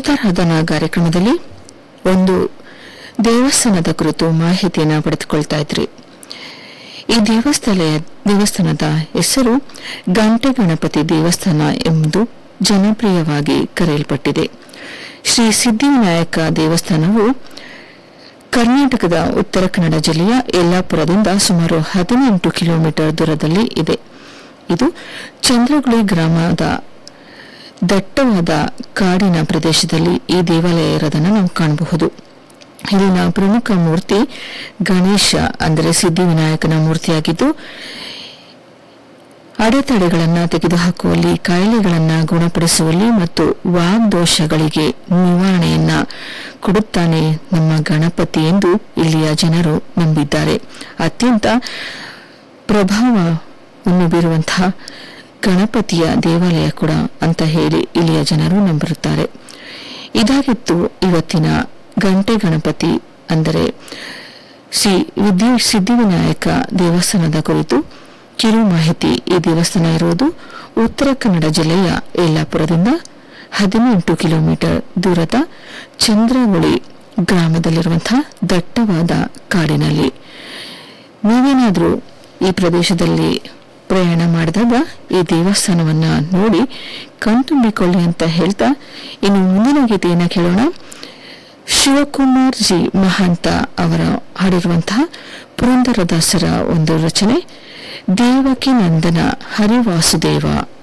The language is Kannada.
ಗೀತಾರಾಧನಾ ಕಾರ್ಯಕ್ರಮದಲ್ಲಿ ಒಂದು ದೇವಸ್ಥಾನದ ಕುರಿತು ಮಾಹಿತಿಯನ್ನು ಪಡೆದುಕೊಳ್ತಾ ಇದ್ರಿ ಈ ದೇವಸ್ಥಳ ದೇವಸ್ಥಾನದ ಹೆಸರು ಗಂಟೆ ಗಣಪತಿ ದೇವಸ್ಥಾನ ಎಂಬುದು ಜನಪ್ರಿಯವಾಗಿ ಕರೆಯಲ್ಪಟ್ಟಿದೆ ಶ್ರೀ ಸಿದ್ಧಿವಿನಾಯಕ ದೇವಸ್ಥಾನವು ಕರ್ನಾಟಕದ ಉತ್ತರ ಕನ್ನಡ ಜಿಲ್ಲೆಯ ಯಲ್ಲಾಪುರದಿಂದ ಸುಮಾರು ಹದಿನೆಂಟು ಕಿಲೋಮೀಟರ್ ದೂರದಲ್ಲಿ ಇದೆ ಇದು ಚಂದ್ರಗುಳಿ ಗ್ರಾಮದ ದಟ್ಟವಾದ ಕಾಡಿನ ಪ್ರದೇಶದಲ್ಲಿ ಈ ದೇವಾಲಯ ಇರೋದನ್ನು ನಾವು ಕಾಣಬಹುದು ಇಲ್ಲಿನ ಪ್ರಮುಖ ಮೂರ್ತಿ ಗಣೇಶ ಅಂದರೆ ಸಿದ್ಧಿವಿನಾಯಕನ ಮೂರ್ತಿಯಾಗಿದ್ದು ಅಡೆತಡೆಗಳನ್ನು ತೆಗೆದುಹಾಕುವಲ್ಲಿ ಕಾಯಿಲೆಗಳನ್ನು ಗುಣಪಡಿಸುವಲ್ಲಿ ಮತ್ತು ವಾಗ್ದೋಷಗಳಿಗೆ ನಿವಾರಣೆಯನ್ನ ಕೊಡುತ್ತಾನೆ ನಮ್ಮ ಗಣಪತಿ ಎಂದು ಇಲ್ಲಿಯ ಜನರು ನಂಬಿದ್ದಾರೆ ಅತ್ಯಂತ ಪ್ರಭಾವವನ್ನು ಬೀರುವಂತಹ ಗಣಪತಿಯ ದೇವಾಲಯ ಕೂಡ ಅಂತ ಹೇಳಿ ಇಲ್ಲಿಯ ಜನರು ನಂಬಿರುತ್ತಾರೆ ಇದಾಗಿತ್ತು ಇವತ್ತಿನ ಗಂಟೆ ಗಣಪತಿ ಅಂದರೆ ಶ್ರೀ ವಿದ್ಯು ಸಿದ್ಧಿವಿನಾಯಕ ದೇವಸ್ಥಾನದ ಕುರಿತು ಕಿರು ಮಾಹಿತಿ ಈ ದೇವಸ್ಥಾನ ಇರುವುದು ಉತ್ತರ ಕನ್ನಡ ಜಿಲ್ಲೆಯ ಯಲ್ಲಾಪುರದಿಂದ ಹದಿನೆಂಟು ಕಿಲೋಮೀಟರ್ ದೂರದ ಚಂದ್ರಗುಳಿ ಗ್ರಾಮದಲ್ಲಿರುವಂತಹ ದಟ್ಟವಾದ ಕಾಡಿನಲ್ಲಿ ನೀವೇನಾದರೂ ಈ ಪ್ರದೇಶದಲ್ಲಿ ಪ್ರಯಾಣ ಮಾಡಿದಾಗ ಈ ದೇವಸ್ಥಾನವನ್ನ ನೋಡಿ ಕಣ್ತುಂಬಿಕೊಳ್ಳಿ ಅಂತ ಹೇಳ್ತಾ ಇನ್ನು ಮುಂದಿನ ಗೀತೆಯನ್ನು ಕೇಳೋಣ ಶಿವಕುಮಾರ್ ಜಿ ಮಹಾಂತ ಅವರ ಹಾಡಿರುವಂತಹ ಪುರಂದರದಾಸರ ಒಂದು ರಚನೆ ದೇವಕಿ ನಂದನ ಹರಿವಾಸುದೇವ